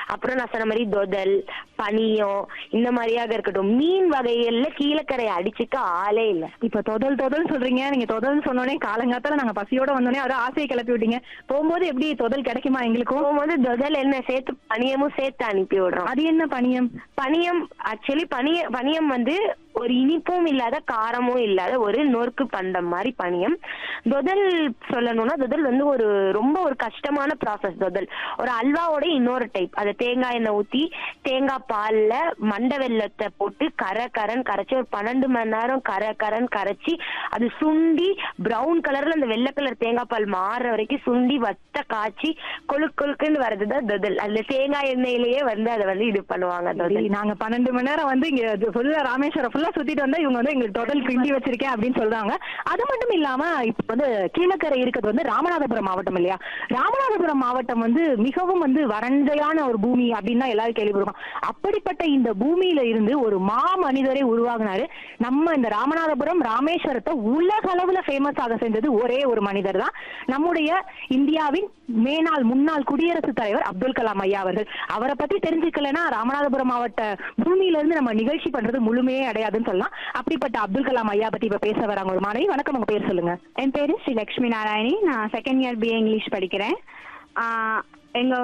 அப்புறம் நான் சொன்ன மாதிரி தொதல் பனியம் இந்த மாதிரியாக இருக்கட்டும் மீன் வகைகள்ல கீழக்கரை அடிச்சுக்க ஆளே இல்ல இப்ப தொதல் தொதல் சொல்றீங்க நீங்க தொதல் சொன்னோடனே காலங்காத்தால நாங்க பசியோட வந்தோடனே அவரை ஆசையை கிளப்பி விட்டீங்க போகும்போது எப்படி தொதல் கிடைக்குமா எங்களுக்கும் போகும்போது தொதல் என்ன சேர்த்து பனியமும் சேர்த்து அனுப்பி விடுறோம் அது என்ன பணியம் பனியம் ஆக்சுவலி பனிய பனியம் வந்து ஒரு இனிப்பும் இல்லாத காரமும் இல்லாத ஒரு நொறுக்கு பண்டம் மாதிரி பனியம் தொதல் சொல்லணும்னா தொதல் வந்து ஒரு ரொம்ப ஒரு கஷ்டமான ப்ராசஸ் தொதல் ஒரு அல்வாவோட இன்னொரு டைப் அதை தேங்காய் எண்ணெய் ஊத்தி தேங்காய் பால்ல மண்டை வெல்லத்தை போட்டு கரை கரன் கரைச்சி ஒரு பன்னெண்டு மணி நேரம் கரை கரன் கரைச்சி அது சுண்டி பிரவுன் கலர்ல அந்த வெள்ளை கலர் தேங்காய் பால் மாறுற வரைக்கும் சுண்டி வத்த காய்ச்சி கொழு கொழுக்குன்னு வர்றதுதான் தொதல் அதுல தேங்காய் எண்ணெயிலேயே வந்து அதை வந்து இது பண்ணுவாங்க தொதல் சரி, நாங்க பன்னெண்டு மணி நேரம் வந்து இங்க ஃபுல்லா ராமேஸ்வரம் ஃபுல்லா சுத்திட்டு வந்தா இவங்க வந்து எங்களுக்கு தொதல் கிண்டி வச்சிருக்கேன் அப்படின்னு சொல்றாங்க அது மட்டும் இல்லாம இப்ப வந்து கீழக்கரை இருக்கிறது வந்து ராமநாதபுரம் மாவட்டம் இல்லையா ராமநாதபுரம் மாவட்டம் வந்து மிகவும் வந்து வறண்டையான ஒரு பூமி அப்படின்னு தான் எல்லாரும் கேள்விப்படுறோம் அப்படிப்பட்ட இந்த பூமியில இருந்து ஒரு மா மனிதரை உருவாகினாரு நம்ம இந்த ராமநாதபுரம் ராமேஸ்வரத்தை உலக அளவுல ஃபேமஸ் ஆக செஞ்சது ஒரே ஒரு மனிதர் தான் நம்முடைய இந்தியாவின் மேனாள் முன்னாள் குடியரசுத் தலைவர் அப்துல் கலாம் ஐயா அவர்கள் அவரை பத்தி தெரிஞ்சுக்கலன்னா ராமநாதபுரம் மாவட்ட பூமியில இருந்து நம்ம நிகழ்ச்சி பண்றது முழுமையே அடையாதுன்னு சொல்லலாம் அப்படிப்பட்ட அப்துல் கலாம் ஐயா பத்தி இப்ப பேச வராங்க ஒரு மாணவி வணக்கம் உங்க பேர் சொல்லுங்க என் பேரு ஸ்ரீ லக்ஷ்மி நாராயணி நான் செகண்ட் இயர் பிஏ இங்கிலீஷ் படிக்கிறேன் ஆஹ் எங்க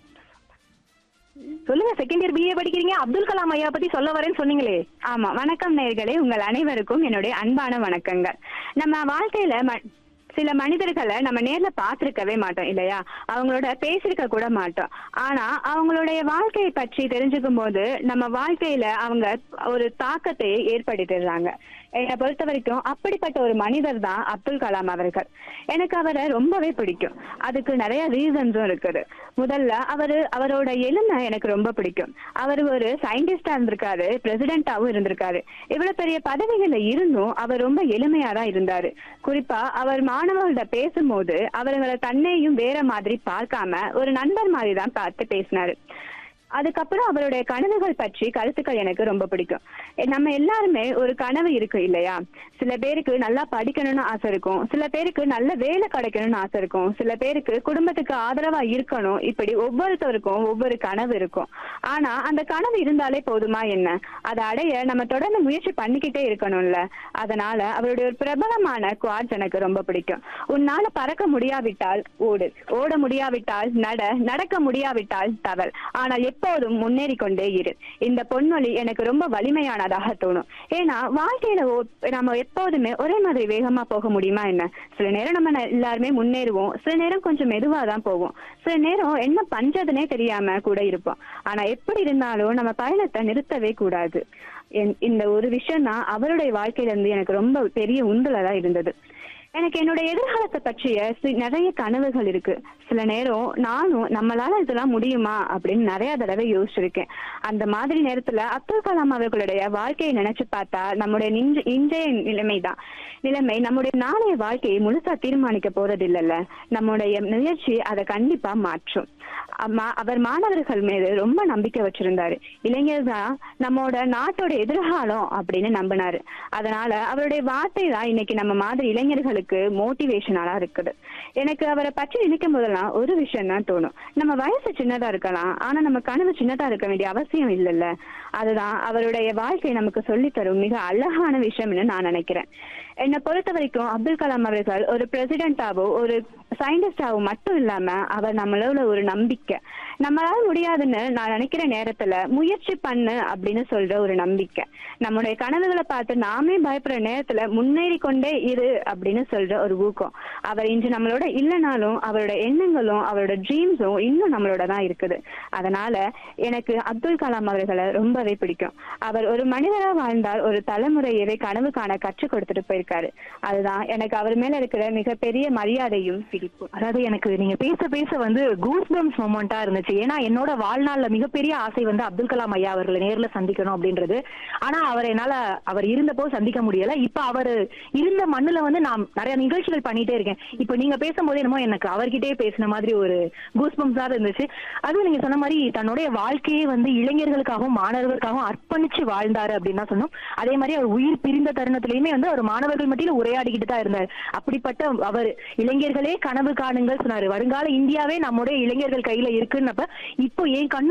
சொல்லுங்க செகண்ட் இயர் பிஏ படிக்கிறீங்க அப்துல் கலாம் ஐயா பத்தி சொல்ல வரேன்னு சொன்னீங்களே ஆமா வணக்கம் நேயர்களே உங்கள் அனைவருக்கும் என்னுடைய அன்பான வணக்கங்கள் நம்ம வாழ்க்கையில ம- சில மனிதர்களை நம்ம நேர்ல பார்த்திருக்கவே மாட்டோம் இல்லையா அவங்களோட பேசியிருக்க கூட மாட்டோம் ஆனா அவங்களுடைய வாழ்க்கையை பற்றி தெரிஞ்சுக்கும் போது நம்ம வாழ்க்கையில அவங்க ஒரு தாக்கத்தை ஏற்படுத்திடுறாங்க என்னை பொறுத்த வரைக்கும் அப்படிப்பட்ட ஒரு மனிதர் தான் அப்துல் கலாம் அவர்கள் எனக்கு அவரை ரொம்பவே பிடிக்கும் அதுக்கு நிறைய ரீசன்ஸும் இருக்குது முதல்ல அவரு அவரோட எளிமை எனக்கு ரொம்ப பிடிக்கும் அவர் ஒரு சயின்டிஸ்டா இருந்திருக்காரு பிரசிடென்டாவும் இருந்திருக்காரு இவ்வளவு பெரிய பதவிகள்ல இருந்தும் அவர் ரொம்ப எளிமையா தான் இருந்தாரு குறிப்பா அவர் மாணவர்கள்ட்ட பேசும்போது அவர்களை தன்னையும் வேற மாதிரி பார்க்காம ஒரு நண்பர் மாதிரி தான் பார்த்து பேசினாரு அதுக்கப்புறம் அவருடைய கனவுகள் பற்றி கருத்துக்கள் எனக்கு ரொம்ப பிடிக்கும் எ- நம்ம எல்லாருமே ஒரு கனவு இருக்கு இல்லையா சில பேருக்கு நல்லா படிக்கணும்னு ஆசை இருக்கும் சில பேருக்கு நல்ல வேலை கிடைக்கணும்னு ஆசை இருக்கும் சில பேருக்கு குடும்பத்துக்கு ஆதரவா இருக்கணும் இப்படி ஒவ்வொருத்தருக்கும் ஒவ்வொரு கனவு இருக்கும் ஆனா அந்த கனவு இருந்தாலே போதுமா என்ன அதை அடைய நம்ம தொடர்ந்து முயற்சி பண்ணிக்கிட்டே இருக்கணும்ல அதனால அவருடைய ஒரு பிரபலமான குவாட்ஸ் எனக்கு ரொம்ப பிடிக்கும் உன்னால பறக்க முடியாவிட்டால் ஓடு ஓட முடியாவிட்டால் நட நடக்க முடியாவிட்டால் தவள் ஆனால் எப்போதும் முன்னேறி கொண்டே இரு இந்த பொன்மொழி எனக்கு ரொம்ப வலிமையானதாக தோணும் ஏன்னா வாழ்க்கையில ஓ- நம்ம எப்போதுமே ஒரே மாதிரி வேகமா போக முடியுமா என்ன சில நேரம் நம்ம ந- எல்லாருமே முன்னேறுவோம் சில நேரம் கொஞ்சம் மெதுவா தான் போவோம் சில நேரம் என்ன பண்றதுனே தெரியாம கூட இருப்போம் ஆனா எப்படி இருந்தாலும் நம்ம பயணத்தை நிறுத்தவே கூடாது என்- இந்த ஒரு விஷயம் தான் அவருடைய வாழ்க்கையில இருந்து எனக்கு ரொம்ப பெரிய உந்துலதா இருந்தது எனக்கு என்னோட எதிர்காலத்தை பற்றிய சி- நிறைய கனவுகள் இருக்கு சில நேரம் நானும் நம்மளால இதெல்லாம் முடியுமா அப்படின்னு நிறைய தடவை யோசிச்சிருக்கேன் அந்த மாதிரி நேரத்துல அப்துல் கலாம் அவர்களுடைய வாழ்க்கையை நினைச்சு பார்த்தா நம்முடைய நின்ற- இன்றைய நிலைமைதான் நிலைமை நம்முடைய நாளைய வாழ்க்கையை முழுசா தீர்மானிக்க போறது இல்லைல்ல நம்முடைய முயற்சி அதை கண்டிப்பா மாற்றும் அம்மா அவர் மாணவர்கள் மீது ரொம்ப நம்பிக்கை வச்சிருந்தாரு இளைஞர் தான் நம்மோட நாட்டோட எதிர்காலம் அப்படின்னு நம்பினாரு அதனால அவருடைய வார்த்தை தான் இன்னைக்கு நம்ம மாதிரி இளைஞர்களுக்கு மோட்டிவேஷனலா இருக்குது எனக்கு அவரை பற்றி நினைக்கும் போதெல்லாம் ஒரு விஷயம் தான் தோணும் நம்ம வயசு சின்னதா இருக்கலாம் ஆனா நம்ம கனவு சின்னதா இருக்க வேண்டிய அவசியம் இல்லைல்ல அதுதான் அவருடைய வாழ்க்கை நமக்கு சொல்லித் தரும் மிக அழகான விஷயம்னு நான் நினைக்கிறேன் என்னை பொறுத்த வரைக்கும் அப்துல் கலாம் அவர்கள் ஒரு பிரசிடென்டாவோ ஒரு சயின்டிஸ்டாவோ மட்டும் இல்லாம அவர் நம்மளோட ஒரு நம்பிக்கை நம்மளால முடியாதுன்னு நான் நினைக்கிற நேரத்துல முயற்சி பண்ணு அப்படின்னு சொல்ற ஒரு நம்பிக்கை நம்முடைய கனவுகளை பார்த்து நாமே பயப்படுற நேரத்துல முன்னேறி கொண்டே இரு அப்படின்னு சொல்ற ஒரு ஊக்கம் அவர் இன்று நம்மளோட இல்லைனாலும் அவரோட எண்ணங்களும் அவரோட ட்ரீம்ஸும் இன்னும் நம்மளோட தான் இருக்குது அதனால எனக்கு அப்துல் கலாம் அவர்களை ரொம்பவே பிடிக்கும் அவர் ஒரு மனிதரா வாழ்ந்தால் ஒரு தலைமுறையவே கனவு காண கற்றுக் கொடுத்துட்டு போயிருக்காரு அதுதான் எனக்கு அவர் மேல இருக்கிற மிகப்பெரிய மரியாதையும் பிடிப்பும் அதாவது எனக்கு நீங்க பேச பேச வந்து கூஸ்பம்ஸ் மொமெண்டா இருந்துச்சு ஏன்னா என்னோட வாழ்நாள்ல மிகப்பெரிய ஆசை வந்து அப்துல் கலாம் ஐயா அவர்களை நேர்ல சந்திக்கணும் அப்படின்றது ஆனா அவர் என்னால அவர் இருந்தப்போ சந்திக்க முடியல இப்ப அவர் இருந்த மண்ணுல வந்து நான் நிறைய நிகழ்ச்சிகள் பண்ணிட்டே இருக்கேன் இப்ப நீங்க பேசும்போது என்னமோ எனக்கு அவர்கிட்டயே பேசின மாதிரி ஒரு கூஸ்பம்ஸா இருந்துச்சு அதுவும் நீங்க சொன்ன மாதிரி தன்னுடைய வாழ்க்கையே வந்து இளைஞர்களுக்காகவும் மாணவர்களுக்காகவும் அர்ப்பணிச்சு வாழ்ந்தாரு அப்படின்னு தான் சொன்னோம் அதே மாதிரி அவர் உயிர் பிரிந்த தருணத்திலயுமே வந்து அவர் மாணவர்கள் மத்தியில உரையாடிக்கிட்டு தான் இருந்தார் அப்படிப்பட்ட அவர் இளைஞர்களே கனவு காணுங்கள் சொன்னாரு வருங்கால இந்தியாவே நம்முடைய இளைஞர்கள் கையில இருக்குன்னப்ப இப்போ என் கண்ணு